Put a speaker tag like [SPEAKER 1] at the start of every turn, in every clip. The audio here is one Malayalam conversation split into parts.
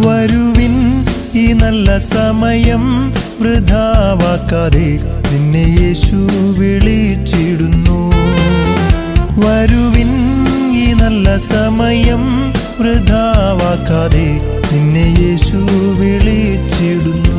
[SPEAKER 1] വരുവിൻ ഈ നല്ല സമയം വൃഥാവാക്കാതെ നിന്നെ യേശു വിളിച്ചിടുന്നു വരുവിൻ ഈ നല്ല സമയം വൃഥാവാക്കാതെ നിന്നെ യേശു വിളിച്ചിടുന്നു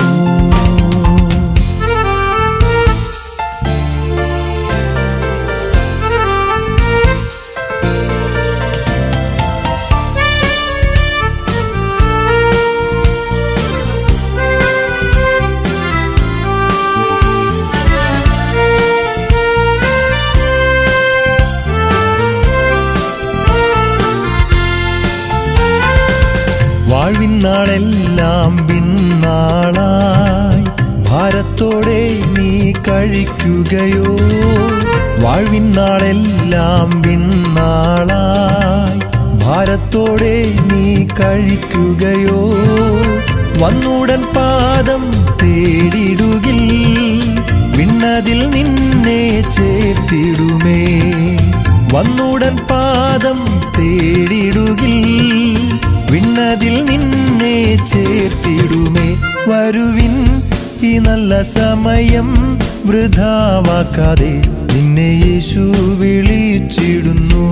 [SPEAKER 1] വാഴ്വിൻ നാളെല്ലാം പിന്നാളായി ഭാരത്തോടെ നീ കഴിക്കുകയോ വാഴ്വിൻ നാളെല്ലാം പിന്നാളായി ഭാരത്തോടെ നീ കഴിക്കുകയോ വന്നുടൻ പാദം തേടിടുകിൽ വിണ്ണതിൽ നിന്നെ ചേർത്തിടുമേ വന്നുടൻ പാദം തേടിടുകിൽ വിണ്ണതിൽ നിന്നെ ചേർത്തിടുമേ വരുവിൻ ഈ നല്ല സമയം വൃഥാവാക്കാതെ നിന്നെ യേശു വിളിച്ചിടുന്നു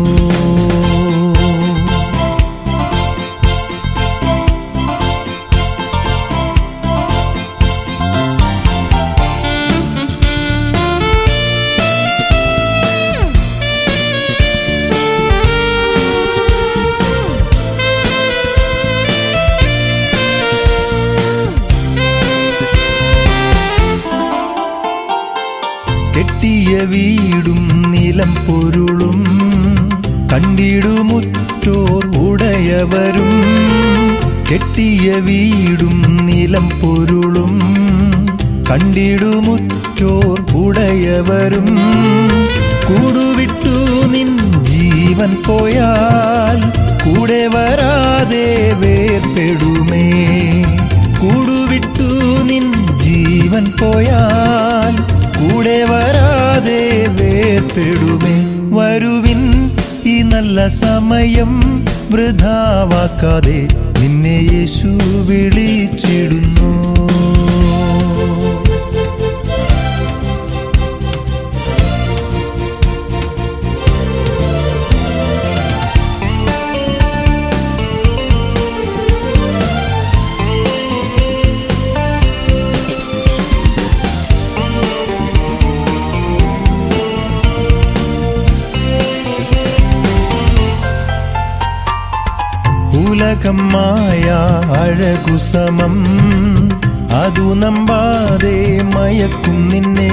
[SPEAKER 1] കെട്ടിയ വീടും നിലം പൊരുളും കണ്ടിടുമുറ്റോർ ഉടയവരും കെട്ടിയ വീടും നിലം പൊരുളും കണ്ടിടുമുറ്റോർ ഉടയവരും കൂടുവിട്ടു നിൻ ജീവൻ പോയാൽ കൂടെ വരാതെ വേർപ്പെടുമേ കൂടുവിട്ടു നിൻ ജീവൻ പോയാൽ കൂടെ വരാതെ വേർപ്പെടുമേ വരുവിൻ ഈ നല്ല സമയം വൃഥാവാക്കാതെ നിന്നെ യേശു വിളിച്ചിടുന്നു ഉലകമായ അഴകുസമം അതു നമ്പാതെ മയക്കും നിന്നെ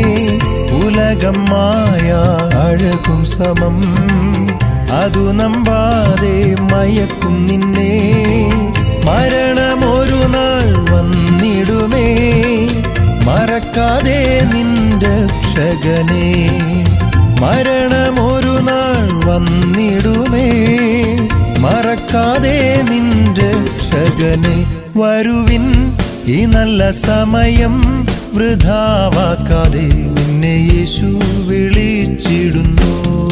[SPEAKER 1] ഉലകമായ അഴകും സമം അതു നമ്പാതെ മയക്കും നിന്നെ മരണമൊരു നാൾ വന്നിടുമേ മറക്കാതെ നിന്റെ രക്ഷകനെ മരണമൊരു നാൾ വന്നിടുമേ മറക്കാതെ നിന്റെ രക്ഷകനെ വരുവിൻ ഈ നല്ല സമയം വൃഥാവാക്കാതെ നിന്നെ യേശു വിളിച്ചിടുന്നു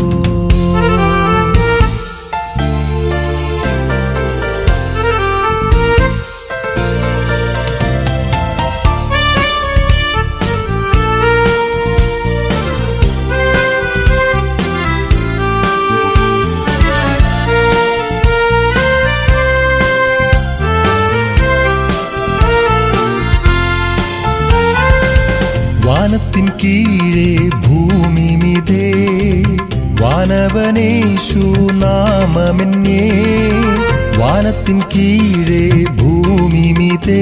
[SPEAKER 1] വാനത്തിൻ കീഴേ ഭൂമി മിതേ വാനവനേശു നാമമെന്നേ വാനത്തിൻ കീഴേ ഭൂമി മിതേ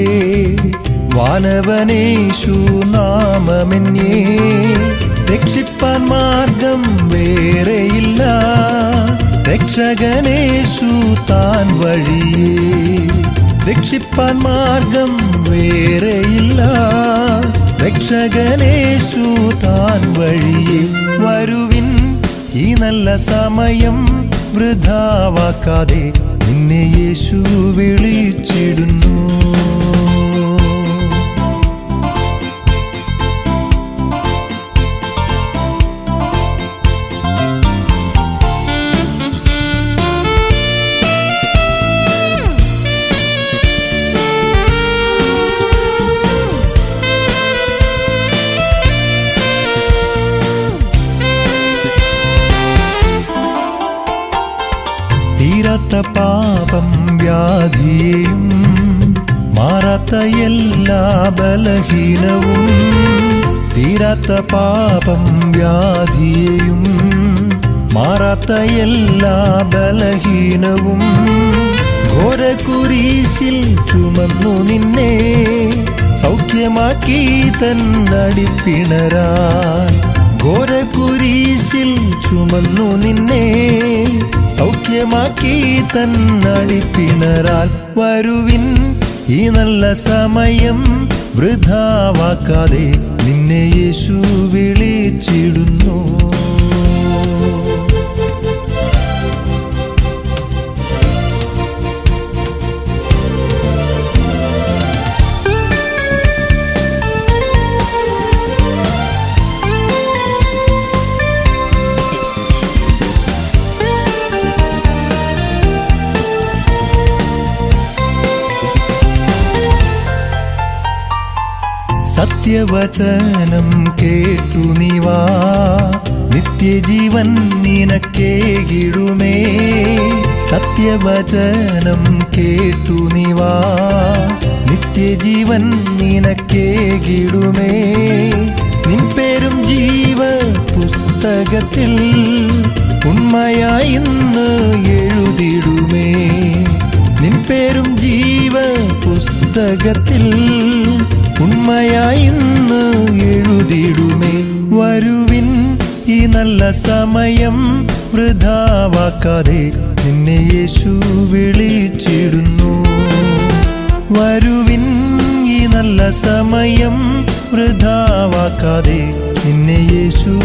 [SPEAKER 1] വാനവനേശു നാമമെന്നേ രക്ഷിപ്പാൻ മാർഗം വേറെയില്ല രക്ഷകനേശു താൻ വഴിയേ രക്ഷിപ്പാൻ മാർഗം വേറെയില്ല രക്ഷകനേശു താൻ വഴിയേ വരുവിൻ ഈ നല്ല സമയം വൃഥാവാക്കാതെ നിന്നെ യേശു വിളിച്ചിടുന്നു തീരാത്ത പാപം വ്യാധിയെയും മാറാത്ത എല്ലാ ബലഹീനവും തീരാത്ത പാപം വ്യാധിയെയും മാറാത്ത എല്ലാ ബലഹീനവും ഘോരകുരീശിൽ ചുമന്നു നിന്നെ സൗഖ്യമാക്കി തന്നടിപ്പിണരാൻ ഘോരകുരീശിൽ ചുമന്നു നിന്നെ സൗഖ്യമാക്കി തന്നടിപ്പിണരാൽ വരുവിൻ ഈ നല്ല സമയം വൃഥാവാക്കാതെ നിന്നെ യേശു വിളിച്ചിടുന്നു സത്യവചനം കേട്ടു നീവാ നിത്യജീവൻ നിനക്കേകിടുമേ സത്യവചനം കേട്ടു നീവാ നിത്യജീവൻ നിനക്കേകിടുമേ നിൻ പേരും ജീവ പുസ്തകത്തിൽ ഉണ്മയായി ഇന്ന് എഴുതിടുമേ നിൻ പേരും ജീവ പുസ്തകത്തിൽ ഉണ്മയായി ഇന്ന് എഴുതിടുമേ വരുവിൻ ഈ നല്ല സമയം വൃഥാവാക്കാതെ നിന്നെ യേശു വിളിച്ചിടുന്നു വരുവിൻ ഈ നല്ല സമയം വൃഥാവാക്കാതെ നിന്നെ യേശു